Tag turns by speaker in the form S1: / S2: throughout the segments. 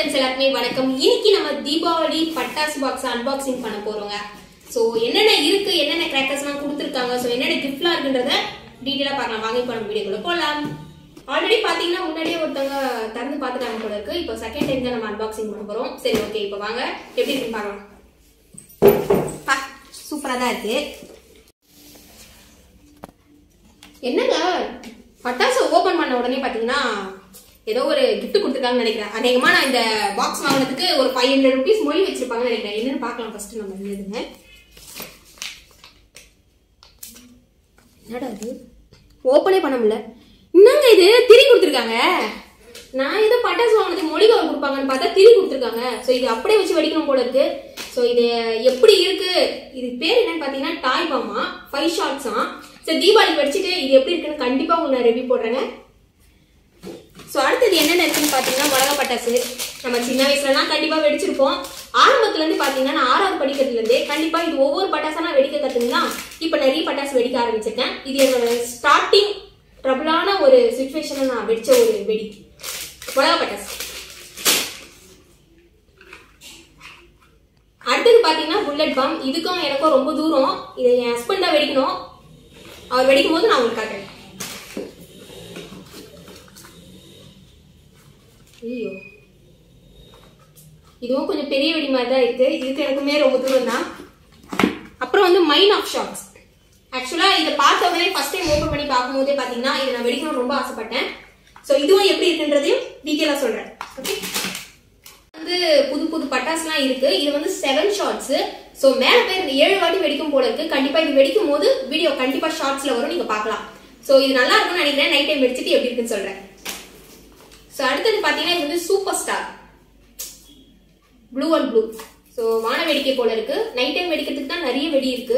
S1: Friends எல்லாருக்குமே வணக்கம் இன்னைக்கு நம்ம தீபாவளி பட்டாசு பாக்ஸ் அன்பாக்சிங் பண்ண போறோங்க சோ என்னென்ன இருக்கு என்னென்ன கிராக்கர்ஸ்லாம் கொடுத்துருக்காங்க சோ என்னென்ன கிஃப்ட்லாம் இருக்குன்றத டீட்டெயிலா பார்க்கலாம் வாங்கி போன வீடியோக்குள்ள போலாம் ஆல்ரெடி பாத்தீங்கன்னா முன்னாடியே ஒருத்தவங்க திறந்து பார்த்துட்டாங்க போல இருக்கு இப்போ செகண்ட் டைம் தான் நம்ம அன்பாக்சிங் பண்ண போறோம் சரி ஓகே இப்போ வாங்க எப்படி இருக்குன்னு பார்க்கலாம் பா சூப்பரா தான் இருக்கு என்னங்க பட்டாசு ஓபன் பண்ண உடனே பாத்தீங்கன்னா ஏதோ ஒரு gift கொடுத்துருக்காங்கன்னு நினைக்கிறேன் அநேகமா நான் இந்த பாக்ஸ் வாங்கினதுக்கு ஒரு ஃபைவ் ஹண்ட்ரட் ருபீஸ் மொழி வச்சிருப்பாங்கன்னு நினைக்கிறேன் என்னன்னு பார்க்கலாம் ஃபர்ஸ்ட் நம்ம என்னதுங்க என்னடா இது ஓப்பனே பண்ண முடியல என்னங்க இது திரி கொடுத்துருக்காங்க நான் ஏதோ பட்டாசு வாங்கினதுக்கு மொழி கவர் கொடுப்பாங்கன்னு பார்த்தா திரி கொடுத்துருக்காங்க ஸோ இது அப்படியே வச்சு வெடிக்கணும் போல இருக்கு ஸோ இது எப்படி இருக்கு இது பேர் என்னன்னு பார்த்தீங்கன்னா டாய் பாமா ஃபைவ் ஷார்ட்ஸா ஸோ தீபாவளி படிச்சுட்டு இது எப்படி இருக்குன்னு கண்டிப்பாக உங்களுக்கு நான் ரிவ்யூ போடுறேங்க ஸோ அடுத்தது என்னென்ன இருக்குன்னு பார்த்தீங்கன்னா மிளகா பட்டாசு நம்ம சின்ன வயசுலலாம் கண்டிப்பாக வெடிச்சிருப்போம் ஆரம்பத்துலேருந்து பார்த்தீங்கன்னா நான் ஆறாவது படிக்கிறதுலேருந்தே கண்டிப்பாக இது ஒவ்வொரு பட்டாசா நான் வெடிக்க கற்றுங்கன்னா இப்போ நிறைய பட்டாசு வெடிக்க ஆரம்பிச்சிருக்கேன் இது என்னோட ஸ்டார்டிங் ட்ரபிளான ஒரு சுச்சுவேஷனில் நான் வெடிச்ச ஒரு வெடி மிளகா பட்டாசு அடுத்தது பார்த்தீங்கன்னா புல்லட் பாம் இதுக்கும் எனக்கும் ரொம்ப தூரம் இதை என் ஹஸ்பண்ட் தான் வெடிக்கணும் அவர் வெடிக்கும் போது நான் உங்களுக்கு காட்டுறேன் ஐயோ இதுவும் கொஞ்சம் பெரிய வெடி மாதிரி தான் இருக்கு இதுக்கு எனக்குமே ரொம்ப தூரம் தான் அப்புறம் வந்து மைன் ஆஃப் ஷாட்ஸ் ஆக்சுவலா இதை பார்த்த உடனே ஃபர்ஸ்ட் டைம் ஓபன் பண்ணி பார்க்கும்போதே பாத்தீங்கன்னா இதை நான் வெடிக்கணும் ரொம்ப ஆசைப்பட்டேன் ஸோ இதுவும் எப்படி இருக்குன்றதையும் டீட்டெயிலாக சொல்றேன் ஓகே வந்து புது புது பட்டாசுலாம் இருக்கு இது வந்து செவன் ஷார்ட்ஸ் ஸோ மேல பேர் இந்த ஏழு வாட்டி வெடிக்கும் போல இருக்கு கண்டிப்பா இது வெடிக்கும் போது வீடியோ கண்டிப்பா ஷார்ட்ஸ்ல வரும் நீங்க பார்க்கலாம் ஸோ இது நல்லா இருக்கும்னு நினைக்கிறேன் நைட் டைம் வெடிச்சிட்டு எப்படி இருக்குன்னு சொல்றேன் ஸோ அடுத்தது பார்த்தீங்கன்னா இது வந்து super star blue and blue so வான வேடிக்கை போல இருக்கு நைட் டைம் வெடிக்கிறதுக்கு தான் நிறைய வெடி இருக்கு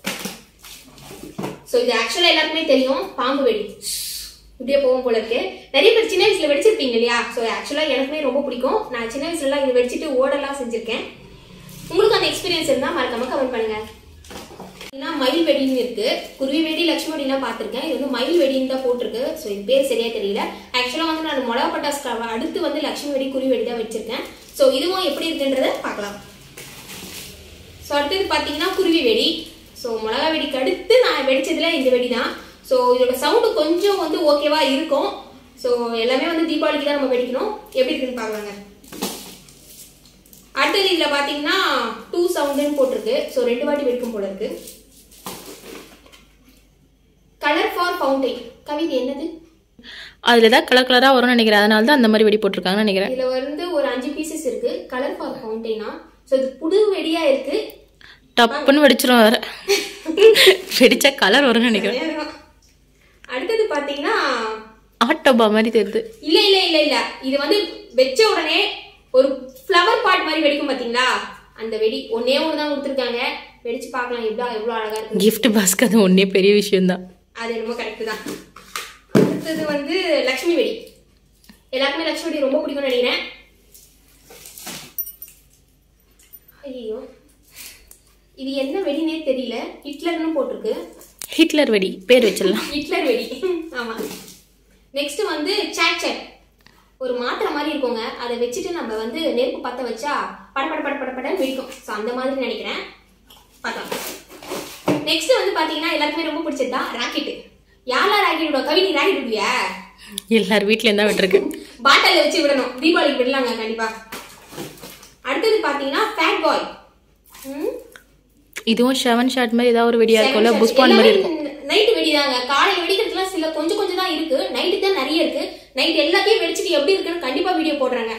S1: ஸோ இது ஆக்சுவலாக எல்லாருக்குமே தெரியும் பாம்பு வெடி இப்படியே போகும் போல இருக்கு நிறைய பேர் சின்ன வயசுல வெடிச்சிருப்பீங்க இல்லையா ஸோ ஆக்சுவலாக எனக்குமே ரொம்ப பிடிக்கும் நான் சின்ன வயசுலலாம் இது வெடிச்சிட்டு ஓடலாம் செஞ்சிருக்கேன் உங்களுக்கு அந்த எக்ஸ்பீரியன்ஸ் இருந்தால் மறக்காம கமெண்ட் பண்ணுங்க பார்த்தீங்கன்னா மயில் வெடின்னு இருக்கு குருவி வெடி லட்சுமி வெடிலாம் பார்த்துருக்கேன் இது வந்து மயில் வெடின்னு தான் போட்டிருக்கு ஸோ இது பேர் சரியா தெரியல ஆக்சுவலாக வந்து நான் மிளகா பட்டாசு க- அடுத்து வந்து லட்சுமி வெடி குருவி வெடி தான் வச்சிருக்கேன் ஸோ இதுவும் எப்படி இருக்குன்றத பார்க்கலாம் ஸோ அடுத்தது பார்த்தீங்கன்னா குருவி வெடி ஸோ மிளகா வெடிக்கு அடுத்து நான் வெடிச்சதுல இந்த வெடி தான் ஸோ இதோட சவுண்டு கொஞ்சம் வந்து ஓகேவா இருக்கும் ஸோ எல்லாமே வந்து தீபாவளிக்கு தான் நம்ம வெடிக்கணும் எப்படி இருக்குன்னு பார்க்கலாங்க அடுத்தது இதுல பாத்தீங்கன்னா டூ சவுண்டுன்னு போட்டிருக்கு ஸோ ரெண்டு வாட்டி வெடிக்கும் போல இருக்கு கலர் ஃபார் ஃபவுண்டைன் கவிதை என்னது
S2: அதுல ஏதாவது கலர் கலரா வரும்னு நினைக்கிறேன் அதனால தான் அந்த மாதிரி வெடி போட்டிருக்காங்கன்னு நினைக்கிறேன்
S1: இதுல வந்து ஒரு அஞ்சு பீசஸ் இருக்கு கலர் ஃபார் ஃபவுண்டைனா ஸோ இது புது வெடியா இருக்கு
S2: டப்புன்னு வெடிச்சிரும் வேற வெடிச்சா கலர் வரும்னு நினைக்கிறேன்
S1: அடுத்தது பாத்தீங்கன்னா
S2: ஆட்டோபா மாதிரி தெரியுது
S1: இல்ல இல்ல இல்ல இல்ல இது வந்து வெச்ச உடனே ஒரு ஃப்ளவர் பாட் மாதிரி வெடிக்கும் பாத்தீங்களா அந்த வெடி ஒன்னே ஒன்று தான் கொடுத்துருக்காங்க வெடிச்சு பார்க்கலாம் எவ்வளோ எவ்வளோ அழகா இருக்கு
S2: gift பாஸ்க்கு அது ஒன்னே பெரிய விஷயம் தான்
S1: அது என்னமோ கரெக்ட் தான் அடுத்தது வந்து லக்ஷ்மி வெடி எல்லாருக்குமே லக்ஷ்மி வெடி ரொம்ப பிடிக்கும்னு நினைக்கிறேன் ஐயோ இது என்ன வெடினே தெரியல ஹிட்லர்னு போட்டிருக்கு
S2: ஹிட்லர் வெடி பேர் வச்சிடலாம்
S1: ஹிட்லர் வெடி ஆமா நெக்ஸ்ட் வந்து சாட் சாட் ஒரு மாத்திரை மாதிரி இருக்குங்க அதை வச்சுட்டு நம்ம வந்து நெருப்பு பத்த வச்சா பட பட பட பட படன்னு வெடிக்கும் ஸோ அந்த மாதிரி நினைக்கிறேன் பார்க்கலாம் நெக்ஸ்ட் வந்து பாத்தீங்கன்னா எல்லாருக்குமே ரொம்ப பிடிச்சது தான் ராக்கெட் யாரெல்லாம் ராக்கெட் விடுவா கவி நீ ராக்கெட் விடுவியா
S2: எல்லார் வீட்லயும் தான் விட்டுருக்கு
S1: பாட்டில் வச்சு விடணும் தீபாவளிக்கு விடலாங்க கண்டிப்பா அடுத்தது பாத்தீங்கன்னா ஃபேட் பாய்
S2: இதுவும் செவன் ஷாட் மாதிரி ஏதாவது ஒரு வெடியா இருக்கும்ல புஷ்பான் மாதிரி இருக்கும்
S1: நைட்டு வெடிதாங்க காலையில வெடிக்கிறதுலாம் சில கொஞ்சம் கொஞ்சம் தான் இருக்கு நைட்டு தான் நிறைய இருக்கு நைட் எல்லாத்தையும் வெடிச்சிட்டு எப்படி இருக்குன்னு கண்டிப்பா வீடியோ போடுறாங்க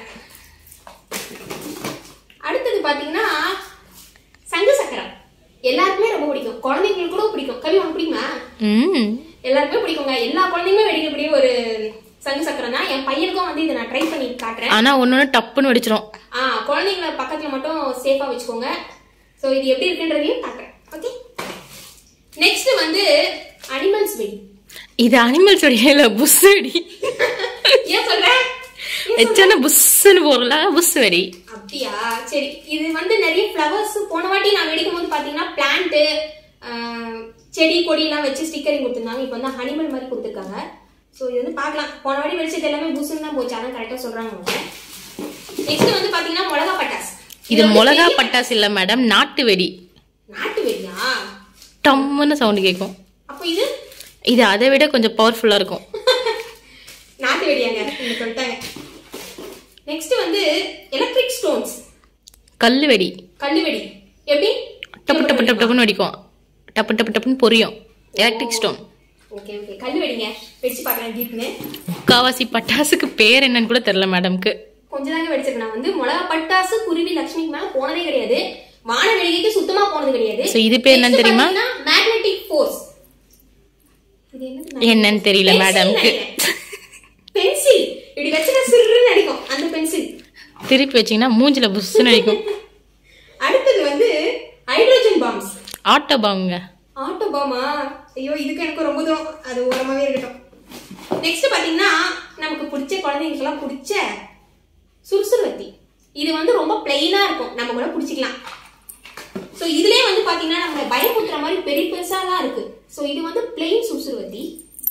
S1: அடுத்தது பாத்தீங்கன்னா சங்கு சக்கரம் எல்லாருக்குமே ரொம்ப பிடிக்கும் குழந்தைங்களுக்கு கூட பிடிக்கும் கவி உனக்கு பிடிக்குமா
S2: ம்
S1: எல்லாருக்குமே பிடிக்குங்க எல்லா குழந்தைங்களுமே வெடிக்கக்கூடிய ஒரு சங்கு சக்கரம் தான் என் பையனுக்கும் வந்து இதை நான் ட்ரை பண்ணி காட்டுறேன்
S2: ஆனா ஒன்னொன்னு டப்புன்னு வெடிச்சிரும்
S1: ஆ குழந்தைங்கள பக்கத்துல மட்டும் சேஃபா வச்சுக்கோங்க சோ இது எப்படி இருக்குன்றதையும் பார்க்கறேன் ஓகே நெக்ஸ்ட் வந்து அனிமல்ஸ் வெடி
S2: இது அனிமல்ஸ் வெடியா இல்ல புஸ் வெடி
S1: ஏன் சொல்ற
S2: எச்சன புஸ்ன்னு போறல புஸ் வெடி
S1: அப்படியா சரி இது வந்து நிறைய ஃப்ளவர்ஸ் போன வாட்டி நான் வெடிக்கும் போது பாத்தீங்கன்னா பிளான்ட் செடி கொடி எல்லாம் வச்சு ஸ்டிக்கரிங் கொடுத்துருந்தாங்க இப்போ வந்து அனிமல் மாதிரி கொடுத்துருக்காங்க ஸோ இது வந்து பார்க்கலாம் போன வாட்டி வெடிச்சது எல்லாமே புஸ்ன்னு தான் போச்சு அதான் கரெக்டாக சொல்றாங்க அவங்க நெக்ஸ்ட் வந்து பாத்தீங்கன்னா மிளகா பட்டாஸ்
S2: இது
S1: வந்து
S2: மிளகா
S1: பெரிய-
S2: பட்டாசு இல்ல மேடம் நாட்டு வெடி
S1: நாட்டு வெடியா
S2: டம்முன்னு சவுண்ட் கேட்கும்
S1: அப்போ இது
S2: இது அதை விட கொஞ்சம் பவர்ஃபுல்லா இருக்கும்
S1: நாட்டு வெடியாங்க இங்க சொல்லிட்டாங்க நெக்ஸ்ட் வந்து எலக்ட்ரிக் ஸ்டோன்ஸ்
S2: கல்லு வெடி
S1: கல்லு வெடி எப்படி
S2: டப்பு டப்பு டப்பு டப்புன்னு வெடிக்கும் டப்பு டப்பு டப்புன்னு பொரியும் எலக்ட்ரிக் ஸ்டோன்
S1: ஓகே ஓகே கல்லு வெடிங்க வெடிச்சு பார்க்கலாம் எப்படி இருக்குன்னு
S2: முக்காவாசி பட்டாசுக்கு பேர் என்னன்னு கூட தெரியல மேடம்க்கு
S1: கொஞ்சம் தாங்க வெடிச்சிருக்கேன் நான் வந்து மிளகா பட்டாசு குருவி லட்சுமிக்கு மேல போனதே கிடையாது வான வெடிகைக்கு சுத்தமா போனது கிடையாது
S2: So, இது பேர் என்னன்னு தெரியுமா?
S1: மேக்னெட்டிக் ஃபோர்ஸ் இது என்னது
S2: என்னன்னு தெரியல மேடம்க்கு
S1: பென்சில் இப்படி வச்சுனா சிறுன்னு அடிக்கும் அந்த பென்சில்
S2: திருப்பி வச்சீங்கன்னா மூஞ்சில புஷ்ஷுன்னு அடிக்கும்
S1: அடுத்தது வந்து ஹைட்ரோஜன் பாம்ஸ்
S2: ஆட்டோ பாங்க
S1: ஆட்டோ பாமா ஐயோ இதுக்கு எனக்கு ரொம்ப தூரம் அது ஓரமாவே இருக்கட்டும் நெக்ஸ்ட் பாத்தீங்கன்னா நமக்கு பிடிச்ச குழந்தைங்களுக்கெல்லாம் பிடிச்ச சுறுசுறுவத்தி இது வந்து ரொம்ப பிளெயினா இருக்கும் நம்ம கூட பிடிச்சிக்கலாம் ஸோ இதுலயே வந்து பாத்தீங்கன்னா நம்ம பயமுத்துற மாதிரி பெரிய பெருசாலாம் இருக்கு ஸோ இது வந்து பிளெயின் சுறுசுறுவத்தி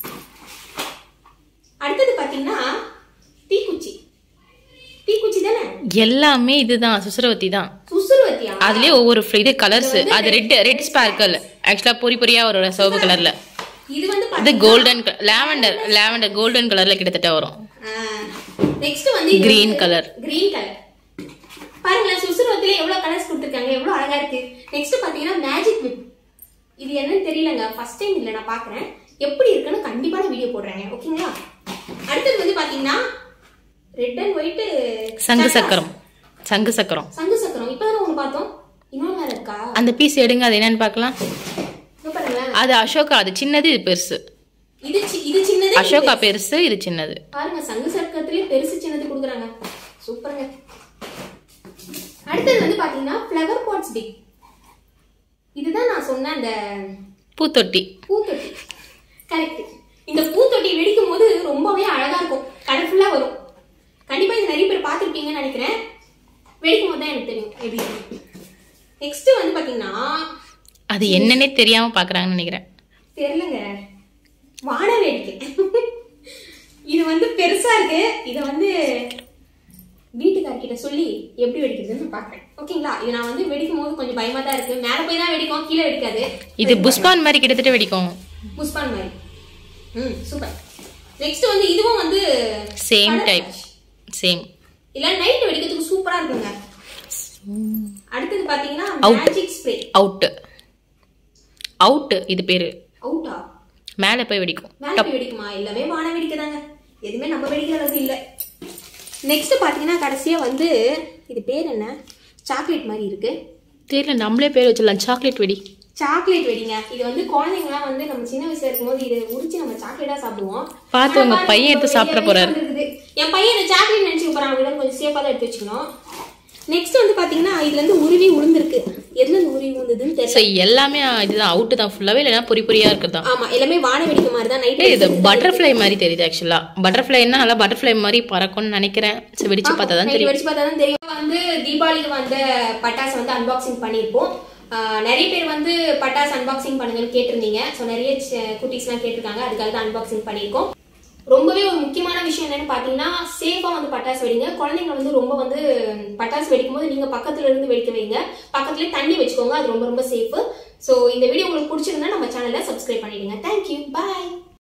S1: அடுத்தது பாத்தீங்கன்னா தீக்குச்சி தீக்குச்சி தானே
S2: எல்லாமே இதுதான் சுசரவத்தி தான்
S1: சுசுறுவத்தியா
S2: அதுலயே ஒவ்வொரு fl- இது கலர்ஸ் அது ரெட் ரெட் ஸ்பார்க்கல் ஆக்சுவலா பொரி பொரியா வரும் சிவப்பு கலர்ல
S1: இது வந்து
S2: இது
S1: பாத்தீங்கன்னா
S2: கோல்டன் லாவெண்டர் லாவெண்டர் கோல்டன் கலர்ல கிட்டத்தட்ட வரும்
S1: நெக்ஸ்ட் வந்து
S2: Green color.
S1: கிரீன் கலர் பாருங்களேன் சுசுரவத்திலே எவ்வளவு கலர்ஸ் கொடுத்துருக்காங்க எவ்வளவு அழகா இருக்கு நெக்ஸ்ட் பாத்தீங்கன்னா மேஜிக் விப் இது என்னன்னு தெரியலங்க ஃபர்ஸ்ட் டைம் இல்ல நான் பாக்குறேன் எப்படி இருக்குன்னு கண்டிப்பா நான் வீடியோ போடுறேங்க ஓகேங்களா அடுத்தது வந்து பாத்தீங்கன்னா ரெட் அண்ட் ஒயிட்
S2: சங்கு சக்கரம் சங்கு சக்கரம்
S1: சங்கு சக்கரம் இப்பதான் ஒண்ணு பார்த்தோம் இன்னொன்னு வேற இருக்கா
S2: அந்த பீஸ் எடுங்க அது என்னன்னு பார்க்கலாம்
S1: இங்க பாருங்களேன்
S2: அது அசோகா அது சின்னது இது பெருசு
S1: இது சி- இது சின்னது இது
S2: அசோகா பெருசு இது சின்னது
S1: பாருங்க சங்கு சக்கரத்திலே பெருசு சின்னது கொடுக்குறாங்க சூப்பருங்க அடுத்தது வந்து பாத்தீங்கன்னா ஃப்ளவர் பாட்ஸ் பிக் இதுதான் நான் சொன்ன அந்த
S2: பூத்தொட்டி
S1: பூத்தொட்டி கரெக்ட் இந்த பூத்தொட்டி வெடிக்கும் போது ரொம்பவே அழகா இருக்கும் கலர்ஃபுல்லா வரும் கண்டிப்பா இது நிறைய பேர் பார்த்துருப்பீங்கன்னு நினைக்கிறேன் வெடிக்கும் போது தான் எனக்கு தெரியும் எப்படி நெக்ஸ்ட் வந்து பாத்தீங்கன்னா
S2: அது என்னன்னே தெரியாம பாக்குறாங்கன்னு நினைக்கிறேன்
S1: தெரியலங்க வான வேடிக்கை இது வந்து பெருசா இருக்கு இத வந்து வீட்டுக்கார்கிட்ட சொல்லி எப்படி வெடிக்கிறதுன்னு நான் பாக்குறேன் ஓகேங்களா இது நான் வந்து வெடிக்கும் போது கொஞ்சம் பயமா தான் இருக்கு மேல போய் தான் வெடிக்கும் கீழே வெடிக்காது
S2: இது புஷ்பான் மாதிரி கிட்டத்தட்ட வெடிக்கும்
S1: புஷ்பான் மாதிரி ம் சூப்பர் நெக்ஸ்ட் வந்து இதுவும் வந்து
S2: same
S1: colour
S2: type
S1: flash.
S2: Same
S1: இல்ல நைட் வெடிக்கிறதுக்கு சூப்பரா இருக்குங்க அடுத்தது பாத்தீங்கன்னா
S2: Out.
S1: Magic spray
S2: out out இது பேரு
S1: அவுட்டா
S2: மேல போய் வெடிக்கும்
S1: மேல போய் வெடிக்குமா எல்லாமே வான வெடிக்கதாங்க எதுவுமே நம்ம வெடிக்கிற அளவுக்கு இல்ல நெக்ஸ்ட் பாத்தீங்கன்னா கடைசியா வந்து இது பேர் என்ன சாக்லேட் மாதிரி இருக்கு
S2: தெரியல நம்மளே பேர் வச்சிடலாம் சாக்லேட் வெடி
S1: சாக்லேட் வெடிங்க இது வந்து குழந்தைங்கலாம் வந்து நம்ம சின்ன வயசுல இருக்கும்போது இதை உரிச்சு நம்ம சாக்லேட்டா சாப்பிடுவோம்
S2: பார்த்து
S1: ஆனா
S2: உங்க
S1: பாருங்க,
S2: பையன் எடுத்து
S1: இப்போ
S2: சாப்பிட
S1: வெளியவே
S2: போறாரு.
S1: வந்துருக்குது. என் பையன் இந்த சாக்லேட் நினைச்சுக்க போறான் அவனிடம் கொஞ்சம் சேஃபா தான் எடுத்து வச்சுக்கணும் நெக்ஸ்ட் வந்து பாத்தீங்கன்னா இதுல இருந்து உருவி உளுந்திருக்கு எதுல இருந்து உருவி உழுந்ததுன்னு தெரியல
S2: ஸோ எல்லாமே இதுதான் அவுட் தான் ஃபுல்லாவே இல்லைன்னா பொரி பொரியா இருக்கிறதா
S1: ஆமா எல்லாமே வான வெடிக்க மாதிரி தான் நைட்
S2: ஏய், இது பட்டர்ஃப்ளை மாதிரி தெரியுது ஆக்சுவலா பட்டர்ஃப்ளைன்னா நல்லா பட்டர்ஃப்ளை மாதிரி பறக்கும்னு நினைக்கிறேன் சரி வெடிச்சு பார்த்தா தான்
S1: நைட்
S2: தெரியும்
S1: வெடிச்சு பார்த்தா தான் தெரியும் வந்து தீபாவளிக்கு வந்த பட்டாசு வந்து அன்பாக்சிங் பண்ணியிருப்போம் ஆஹ் நிறைய பேர் வந்து பட்டாசு அன்பாக்சிங் பண்ணுங்கன்னு கேட்டிருந்தீங்க ஸோ நிறைய சி- குட்டீஸ்லாம் கேட்டிருக்காங்க அதுக்காக தான் அன்பாக்சிங் பண்ணியிருக்கோம் ரொம்பவே ஒரு முக்கியமான விஷயம் என்னன்னு பார்த்தீங்கன்னா சேஃபாக வந்து பட்டாசு வெடிங்க குழந்தைங்க வந்து ரொம்ப வந்து பட்டாசு வெடிக்கும் போது நீங்கள் பக்கத்துல இருந்து வெடிக்க வைங்க பக்கத்துலேயே தண்ணி வச்சுக்கோங்க அது ரொம்ப ரொம்ப சேஃபு ஸோ இந்த வீடியோ உங்களுக்கு பிடிச்சிருந்தா நம்ம சேனலை சப்ஸ்கிரைப் பண்ணிடுங்க தேங்க்யூ பாய்